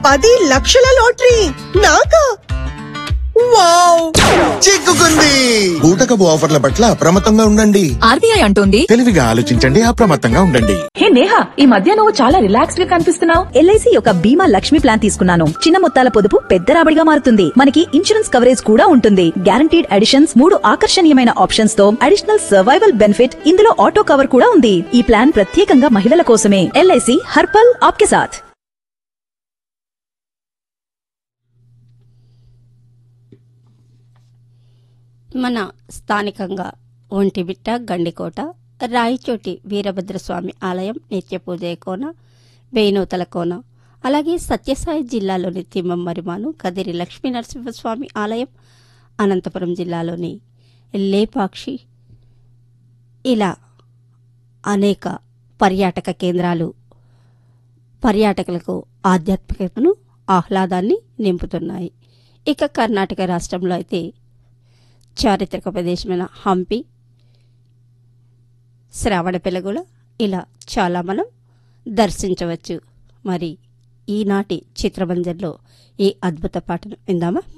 పది లక్షల లాటరీ నాకా వావ్ చిక్కుకుంది బూటకపు ఆఫర్ల పట్ల అప్రమత్తంగా ఉండండి ఆర్బీఐ అంటోంది తెలివిగా ఆలోచించండి అప్రమత్తంగా ఉండండి హే నేహా ఈ మధ్య నువ్వు చాలా రిలాక్స్డ్ గా కనిపిస్తున్నావు ఎల్ఐసి యొక్క బీమా లక్ష్మి ప్లాన్ తీసుకున్నాను చిన్న మొత్తాల పొదుపు పెద్ద రాబడిగా మారుతుంది మనకి ఇన్సూరెన్స్ కవరేజ్ కూడా ఉంటుంది గ్యారంటీడ్ అడిషన్స్ మూడు ఆకర్షణీయమైన ఆప్షన్స్ తో అడిషనల్ సర్వైవల్ బెనిఫిట్ ఇందులో ఆటో కవర్ కూడా ఉంది ఈ ప్లాన్ ప్రత్యేకంగా మహిళల కోసమే ఎల్ఐసి హర్పల్ ఆప్కే సాథ్ మన స్థానికంగా ఒంటిమిట్ట గండికోట రాయిచోటి వీరభద్రస్వామి ఆలయం నిత్యపూజయ కోన వేణుతల కోన అలాగే సత్యసాయి జిల్లాలోని తిమ్మం మరిమాను కదిరి లక్ష్మీ నరసింహస్వామి ఆలయం అనంతపురం జిల్లాలోని లేపాక్షి ఇలా అనేక పర్యాటక కేంద్రాలు పర్యాటకులకు ఆధ్యాత్మికతను ఆహ్లాదాన్ని నింపుతున్నాయి ఇక కర్ణాటక రాష్ట్రంలో అయితే చారిత్రక ప్రదేశమైన హంపి శ్రావణపెలగుల ఇలా చాలా మనం దర్శించవచ్చు మరి ఈనాటి చిత్రమంజర్లో ఈ అద్భుత పాటను విందామా